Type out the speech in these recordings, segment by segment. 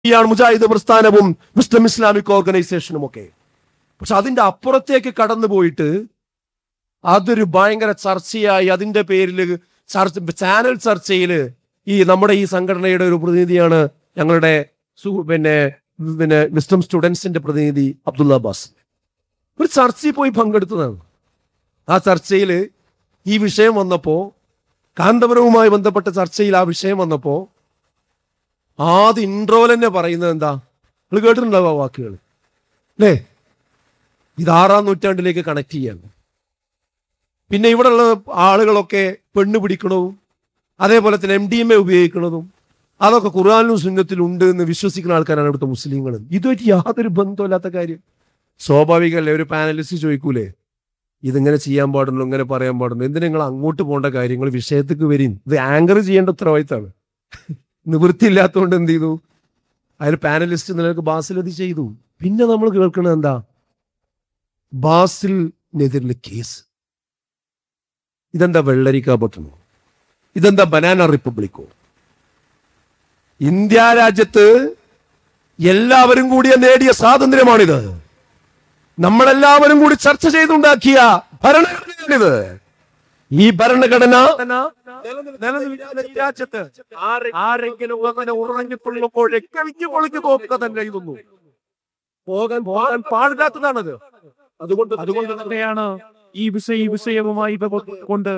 ാണ് മുജാഹിദ് പ്രസ്ഥാനവും മുസ്ലിം ഇസ്ലാമിക് ഓർഗനൈസേഷനും ഒക്കെ പക്ഷെ അതിന്റെ അപ്പുറത്തേക്ക് കടന്നു പോയിട്ട് അതൊരു ഭയങ്കര ചർച്ചയായി അതിന്റെ പേരിൽ ചർച്ച ചാനൽ ചർച്ചയിൽ ഈ നമ്മുടെ ഈ സംഘടനയുടെ ഒരു പ്രതിനിധിയാണ് ഞങ്ങളുടെ സു- പിന്നെ പിന്നെ വിസ്ഡം സ്റ്റുഡൻസിന്റെ പ്രതിനിധി അബ്ദുള്ള അബ്ബാസ് ഒരു ചർച്ചയിൽ പോയി പങ്കെടുത്തതാണ് ആ ചർച്ചയിൽ ഈ വിഷയം വന്നപ്പോ കാന്തപുരവുമായി ബന്ധപ്പെട്ട ചർച്ചയിൽ ആ വിഷയം വന്നപ്പോ ആദ്യ ഇൻട്രോൽ തന്നെ പറയുന്നത് എന്താ നിങ്ങൾ കേട്ടിട്ടുണ്ടാവും ആ വാക്കുകൾ അല്ലേ ഇത് ആറാം നൂറ്റാണ്ടിലേക്ക് കണക്ട് ചെയ്യാൻ പിന്നെ ഇവിടെയുള്ള ആളുകളൊക്കെ പെണ്ണ് പിടിക്കണവും അതേപോലെ തന്നെ എം ഡി എം എ ഉപയോഗിക്കുന്നതും അതൊക്കെ ഖുർആാനും സുന്നത്തിലും ഉണ്ട് എന്ന് വിശ്വസിക്കുന്ന ആൾക്കാരാണ് ഇവിടുത്തെ മുസ്ലിങ്ങൾ ഇതുമായിട്ട് യാതൊരു ബന്ധമില്ലാത്ത കാര്യം സ്വാഭാവികമല്ലേ ഒരു പാനലിസ്റ്റ് ചോദിക്കൂലേ ഇതിങ്ങനെ ചെയ്യാൻ പാടുള്ളൂ ഇങ്ങനെ പറയാൻ പാടുള്ളൂ എന്തിനാ നിങ്ങൾ അങ്ങോട്ട് പോകേണ്ട കാര്യങ്ങൾ വിഷയത്തേക്ക് വരും ഇത് ആങ്കർ ചെയ്യേണ്ട ഉത്തരവാദിത്തമാണ് നിവൃത്തിയില്ലാത്തതുകൊണ്ട് എന്ത് ചെയ്തു അതിൽ പാനലിസ്റ്റ് നിലക്ക് ബാസിൽ അത് ചെയ്തു പിന്നെ നമ്മൾ കേൾക്കുന്നത് എന്താ ബാസിലിനെതിരിൽ കേസ് ഇതെന്താ വെള്ളരിക്ക പട്ടണോ ഇതെന്താ ബനാന റിപ്പബ്ലിക്കോ ഇന്ത്യ രാജ്യത്ത് എല്ലാവരും കൂടിയ നേടിയ സ്വാതന്ത്ര്യമാണിത് നമ്മളെല്ലാവരും കൂടി ചർച്ച ചെയ്തുണ്ടാക്കിയ ഭരണഘടനയാണിത് ഈ ഭരണഘടന നിലനിൽക്കുന്ന ഈ രാജ്യത്ത് ആരെ- ആരെങ്കിലും അങ്ങനെ ഉറങ്ങിക്കൊള്ളുമ്പോഴേ കവിഞ്ഞു പൊളിഞ്ഞു നോക്കുക തന്നെ ഇതൊന്നു പോകാൻ പോകാൻ പാടില്ലാത്തതാണത് അതുകൊണ്ട് അതുകൊണ്ട് തന്നെയാണ് ഈ വിഷയ ഈ വിഷയവുമായി കൊണ്ട്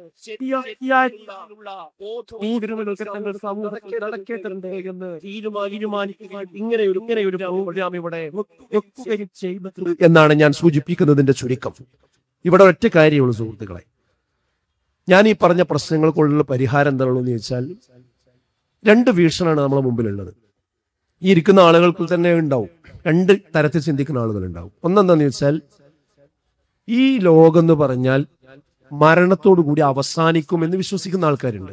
തീരുമാനങ്ങൾ സമൂഹത്തിൽ നടക്കേണ്ടതുണ്ട് എന്ന് തീരുമാനിക്കുക ഇങ്ങനെ ഒരു ഇങ്ങനെ ഒരു പ്രോഗ്രാം ഇവിടെ വെക്കുകയും ചെയ്യുന്നത് എന്നാണ് ഞാൻ സൂചിപ്പിക്കുന്നതിന്റെ ചുരുക്കം ഇവിടെ ഒറ്റ കാര്യമുള്ളൂ സുഹൃത്തുക്കളെ ഞാൻ ഈ പറഞ്ഞ പ്രശ്നങ്ങൾക്കുള്ള പരിഹാരം എന്താണെന്ന് ചോദിച്ചാൽ രണ്ട് വീക്ഷണമാണ് നമ്മളെ മുമ്പിലുള്ളത് ഈ ഇരിക്കുന്ന ആളുകൾക്ക് തന്നെ ഉണ്ടാവും രണ്ട് തരത്തിൽ ചിന്തിക്കുന്ന ആളുകൾ ഉണ്ടാവും ഒന്നെന്താന്ന് ചോദിച്ചാൽ ഈ ലോകം എന്ന് പറഞ്ഞാൽ മരണത്തോടു കൂടി അവസാനിക്കുമെന്ന് വിശ്വസിക്കുന്ന ആൾക്കാരുണ്ട്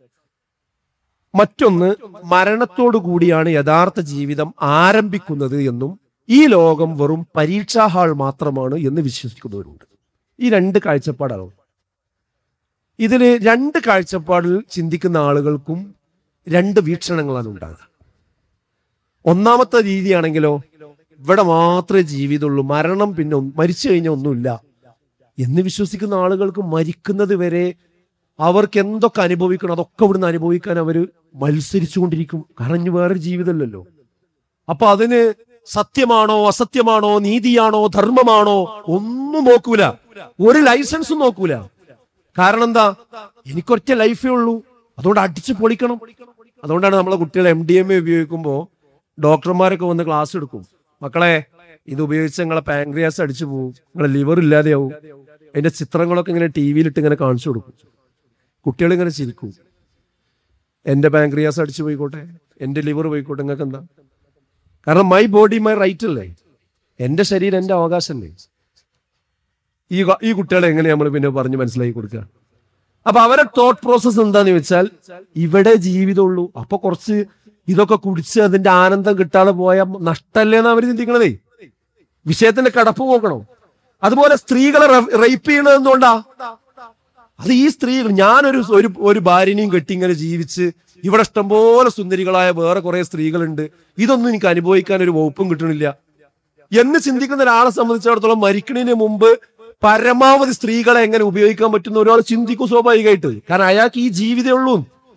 മറ്റൊന്ന് മരണത്തോടു കൂടിയാണ് യഥാർത്ഥ ജീവിതം ആരംഭിക്കുന്നത് എന്നും ഈ ലോകം വെറും പരീക്ഷാ ഹാൾ മാത്രമാണ് എന്ന് വിശ്വസിക്കുന്നവരുണ്ട് ഈ രണ്ട് കാഴ്ചപ്പാടാണ് ഇതിൽ രണ്ട് കാഴ്ചപ്പാടിൽ ചിന്തിക്കുന്ന ആളുകൾക്കും രണ്ട് വീക്ഷണങ്ങളാണ് ഉണ്ടാകുക ഒന്നാമത്തെ രീതിയാണെങ്കിലോ ഇവിടെ മാത്രമേ ജീവിതമുള്ളൂ മരണം പിന്നെ ഒന്ന് മരിച്ചു കഴിഞ്ഞാൽ ഒന്നുമില്ല എന്ന് വിശ്വസിക്കുന്ന ആളുകൾക്ക് മരിക്കുന്നത് വരെ അവർക്ക് എന്തൊക്കെ അനുഭവിക്കണം അതൊക്കെ ഇവിടുന്ന് അനുഭവിക്കാൻ അവർ മത്സരിച്ചുകൊണ്ടിരിക്കും കാരണം ഇനി വേറെ ജീവിതമല്ലല്ലോ അപ്പൊ അതിന് സത്യമാണോ അസത്യമാണോ നീതിയാണോ ധർമ്മമാണോ ഒന്നും നോക്കൂല ഒരു ലൈസൻസും നോക്കൂല കാരണം എന്താ എനിക്കൊറ്റ ലൈഫേ ഉള്ളൂ അതുകൊണ്ട് അടിച്ചു പൊളിക്കണം അതുകൊണ്ടാണ് നമ്മളെ കുട്ടികൾ എം ഡി എം എ ഉപയോഗിക്കുമ്പോൾ ഡോക്ടർമാരൊക്കെ വന്ന് ക്ലാസ് എടുക്കും മക്കളെ ഇത് ഉപയോഗിച്ച് നിങ്ങളെ പാങ്ക്രിയാസ് അടിച്ചു പോകും നിങ്ങളെ ലിവർ ഇല്ലാതെയാവും അതിന്റെ ചിത്രങ്ങളൊക്കെ ഇങ്ങനെ ടി വിയിലിട്ട് ഇങ്ങനെ കാണിച്ചു കൊടുക്കും കുട്ടികൾ ഇങ്ങനെ ചിരിക്കും എന്റെ പാങ്ക്രിയാസ് അടിച്ചു പോയിക്കോട്ടെ എന്റെ ലിവർ പോയിക്കോട്ടെ നിങ്ങൾക്ക് എന്താ കാരണം മൈ ബോഡി മൈ റൈറ്റ് അല്ലേ എന്റെ ശരീരം എന്റെ അവകാശമല്ലേ ഈ ക- ഈ കുട്ടികളെ എങ്ങനെ നമ്മൾ പിന്നെ പറഞ്ഞ് മനസ്സിലാക്കി കൊടുക്കുക അപ്പൊ അവരെ തോട്ട് പ്രോസസ് എന്താന്ന് വെച്ചാൽ ഇവിടെ ജീവിതമുള്ളൂ അപ്പൊ കുറച്ച് ഇതൊക്കെ കുടിച്ച് അതിന്റെ ആനന്ദം കിട്ടാതെ പോയ നഷ്ടല്ലേന്ന് അവർ ചിന്തിക്കണതേ വിഷയത്തിന്റെ കടപ്പ് നോക്കണം അതുപോലെ സ്ത്രീകളെ റേപ്പ് ചെയ്യണത് എന്തുകൊണ്ടാ അത് ഈ സ്ത്രീകൾ ഞാനൊരു ഒരു ഒരു ഭാര്യനെയും കെട്ടി ഇങ്ങനെ ജീവിച്ച് ഇവിടെ ഇഷ്ടംപോലെ സുന്ദരികളായ വേറെ കുറെ സ്ത്രീകളുണ്ട് ഇതൊന്നും എനിക്ക് അനുഭവിക്കാൻ ഒരു വകുപ്പും കിട്ടണില്ല എന്ന് ചിന്തിക്കുന്ന ഒരാളെ സംബന്ധിച്ചിടത്തോളം മരിക്കണതിന് മുമ്പ് പരമാവധി സ്ത്രീകളെ എങ്ങനെ ഉപയോഗിക്കാൻ പറ്റുന്ന ഒരാൾ ചിന്തിക്കും സ്വാഭാവികമായിട്ട് കാരണം അയാൾക്ക് ഈ ജീവിതമേ ഉള്ളൂ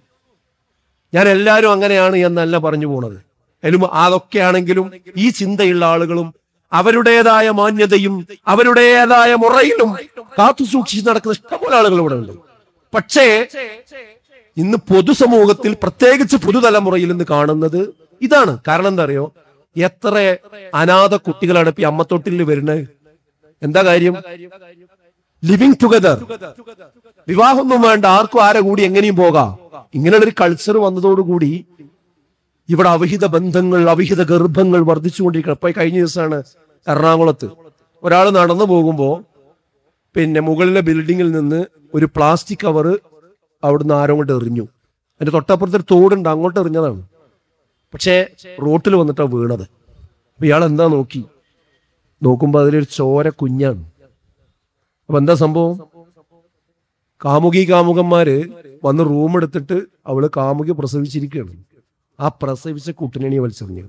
ഞാൻ എല്ലാവരും അങ്ങനെയാണ് എന്നല്ല പറഞ്ഞു പോണത് അതിലും അതൊക്കെയാണെങ്കിലും ഈ ചിന്തയുള്ള ആളുകളും അവരുടേതായ മാന്യതയും അവരുടേതായ മുറയിലും കാത്തു സൂക്ഷിച്ച് നടക്കുന്ന ഇഷ്ടംപോലെ ആളുകൾ ഇവിടെ ഉണ്ട് പക്ഷേ ഇന്ന് പൊതുസമൂഹത്തിൽ പ്രത്യേകിച്ച് പുതുതലമുറയിൽ ഇന്ന് കാണുന്നത് ഇതാണ് കാരണം എന്താ അറിയോ എത്ര അനാഥ കുട്ടികളാണ് ഇപ്പൊ ഈ അമ്മത്തൊട്ടിൽ വരുന്നത് എന്താ കാര്യം ലിവിങ് ടുഗദർ വിവാഹമൊന്നും വേണ്ട ആർക്കും ആരെ കൂടി എങ്ങനെയും പോകാം ഇങ്ങനെയുള്ളൊരു കൾച്ചർ വന്നതോടുകൂടി ഇവിടെ അവിഹിത ബന്ധങ്ങൾ അവിഹിത ഗർഭങ്ങൾ വർദ്ധിച്ചുകൊണ്ടിരിക്കണം ഇപ്പൊ ഈ കഴിഞ്ഞ ദിവസമാണ് എറണാകുളത്ത് ഒരാൾ നടന്നു പോകുമ്പോ പിന്നെ മുകളിലെ ബിൽഡിങ്ങിൽ നിന്ന് ഒരു പ്ലാസ്റ്റിക് കവറ് അവിടുന്ന് ആരോ കൊണ്ട് എറിഞ്ഞു അതിന്റെ തൊട്ടപ്പുറത്ത് ഒരു തോടുണ്ട് അങ്ങോട്ട് എറിഞ്ഞതാണ് പക്ഷേ റോട്ടിൽ വന്നിട്ടാണ് വീണത് അപ്പൊ ഇയാൾ എന്താ നോക്കി നോക്കുമ്പോ അതിലൊരു ചോര കുഞ്ഞാണ് അപ്പൊ എന്താ സംഭവം കാമുകി കാമുകന്മാര് വന്ന് റൂം എടുത്തിട്ട് അവള് കാമുകി പ്രസവിച്ചിരിക്കുകയാണ് ആ പ്രസവിച്ച കുട്ടിനെ വലിച്ചെറിഞ്ഞു